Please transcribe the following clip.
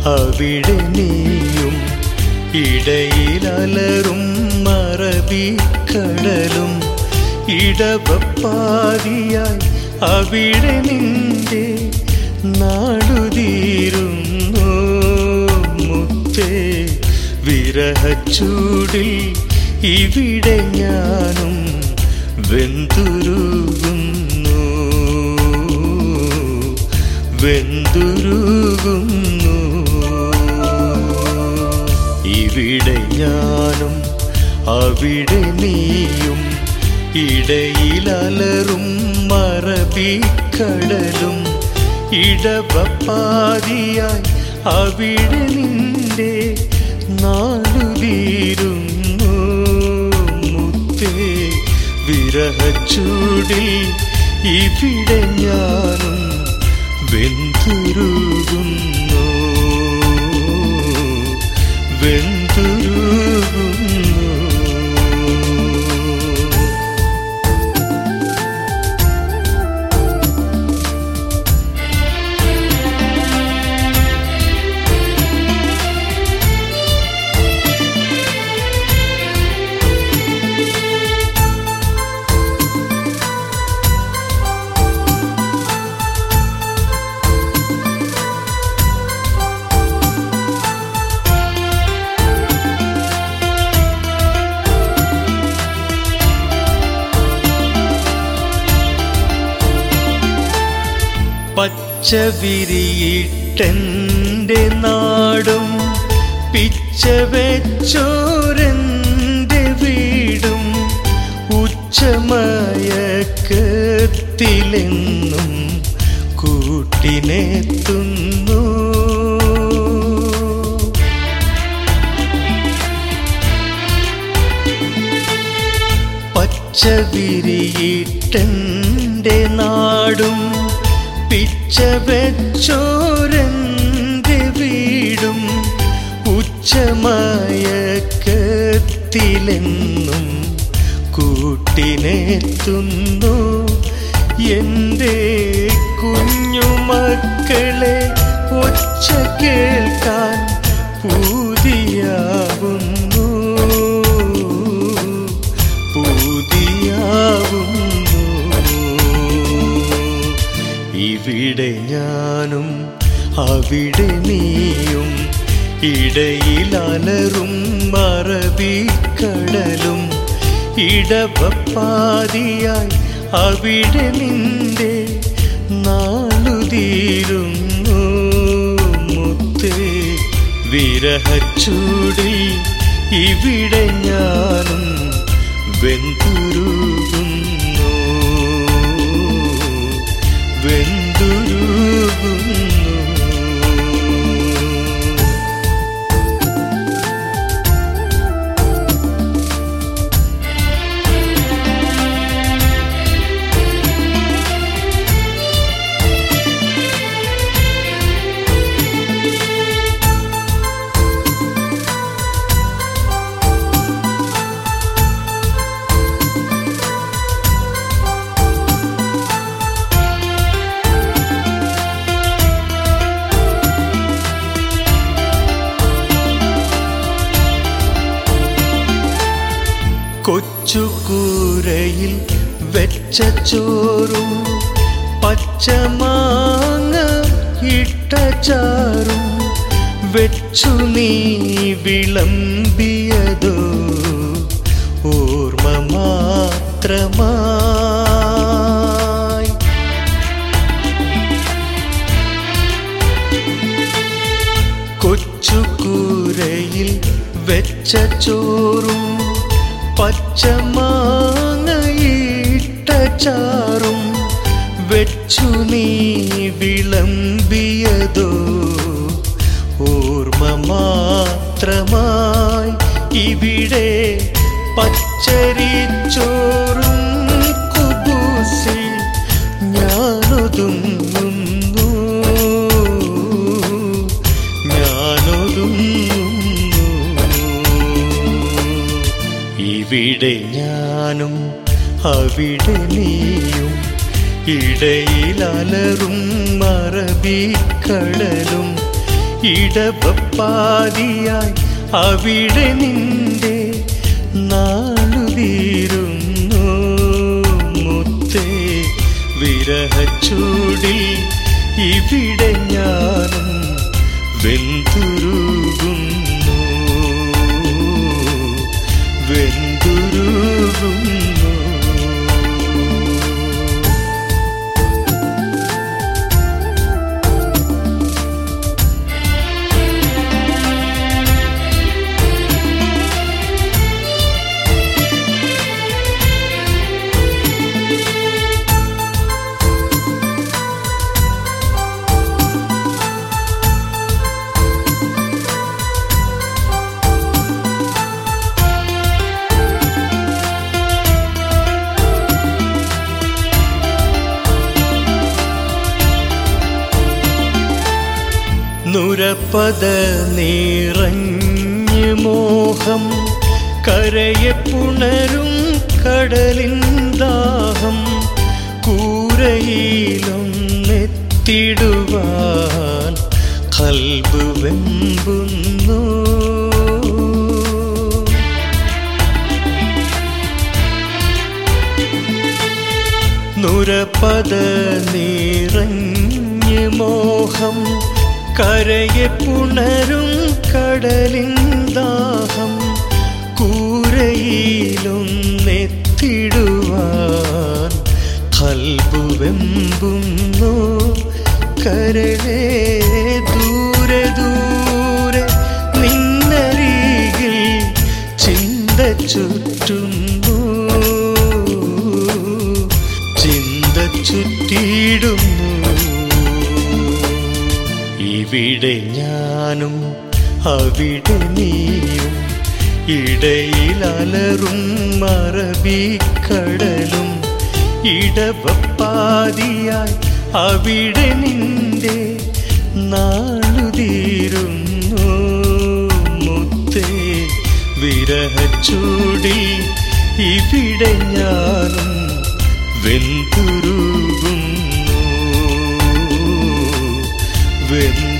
അവിടെ നീയും ഇടയിലലറും മറബിക്കടലും ഇടവപ്പാതിയായി അവിടെ നിന്റെ നാടുതീരുന്നു മുത്തേ വിരഹച്ചൂടിൽ ഇവിടെ ഞാനും വെന്തുരുകുന്നു വെന്തുരുകുന്നു ഇവിടെ ഞാനും അവിടെ നീയും ഇടയിലലറും മറബിക്കടലും ഇടവപ്പാതിയായി അവിടെ നിന്റെ നാടുതീരുന്നു മുത്തേ വിരഹച്ചൂടിൽ ഇവിടെ ഞാനും വെന്തുരുകുന്നു വെന്തുരുകുന്നു പച്ച വിരിയിട്ടെൻ്റെ നാടും പിച്ച വെച്ചോരെൻ്റെ വീടും ഉച്ചമയക്കത്തിലെന്നും കൂട്ടിനെത്തുന്നു പച്ച വിരിയിട്ടെൻ്റെ നാടും പിച്ച വെച്ചോരെൻ്റെ വീടും ഉച്ചമയക്കത്തിലെന്നും കൂട്ടിനെത്തുന്നു എൻ്റെ കുഞ്ഞുമക്കളെ ഒച്ച കേൾക്കാൻ പൂതിയാവുന്നു പൂതിയാവുന്നു ഇവിടെ ഞാനും അവിടെ നീയും ഇടയിലലറും മറബിക്കടലും ഇടവപ്പാതിയായി അവിടെ നിന്റെ നാളുതീരുന്നു മുത്തേ വിരഹച്ചൂടിൽ ഇവിടെ ഞാനും വെന്തുരുകുന്നു വെന്തുരുകുന്നു കൊച്ചുകൂരയിൽ വെച്ച ചോറും പച്ചമാങ്ങ ഇട്ട ചാറും വെച്ചു നീ വിളമ്പിയതോ ഓർമ്മ മാത്രമായി കൊച്ചുകൂരയിൽ വെച്ച ചോറും പച്ചമാങ്ങയിട്ട ചാറും വെച്ചു നീ വിളമ്പിയതോ ഓർമ്മ മാത്രമായി ഇവിടെ പച്ചരിച്ചോറും കുബൂസിൽ ഞാനൊതുങ്ങുന്നു ഞാനൊതുങ്ങുന്നു ഇവിടെ ഞാനും അവിടെ നീയും ഇടയിലലറും മറബിക്കടലും ഇടവപ്പാതിയായി അവിടെ നിന്റെ നാളുതീരുന്നു മുത്തേ വിരഹച്ചൂടിൽ ഇവിടെ ഞാനും വെന്തുരുകുന്നു വെന്തുരുകുന്നു നുരപ്പത നിറഞ്ഞ് മോഹം കരയെ പുണരും കടലിൻ ദാഹം കൂരയിലൊന്നെത്തിടുവാൻ കൽബ് വെമ്പുന്നു നുരപദ നിറഞ്ഞ് മോഹം കരയെ പുണരും കടലിൻ ദാഹം കൂരയിലൊന്നെത്തിടുവാൻ കൽബു വെമ്പുന്നു കരളേ ദൂരെ ദൂരെ നിന്നരികിൽ ചിന്ത ചുറ്റുന്നു ചിന്ത ചുറ്റിയിടുന്നു ഇവിടെ ഞാനും അവിടെ നീയും ഇടയിൽ അലറും മറബിക്കടലും ഇടവപ്പാതിയായി അവിടെ നിന്റെ നാളുതീരുന്നു മുത്തേ വിരഹച്ചൂടിൽ ഇവിടെ ഞാനും വെന്തുരുകുന്നു വെന്തുരുകുന്നു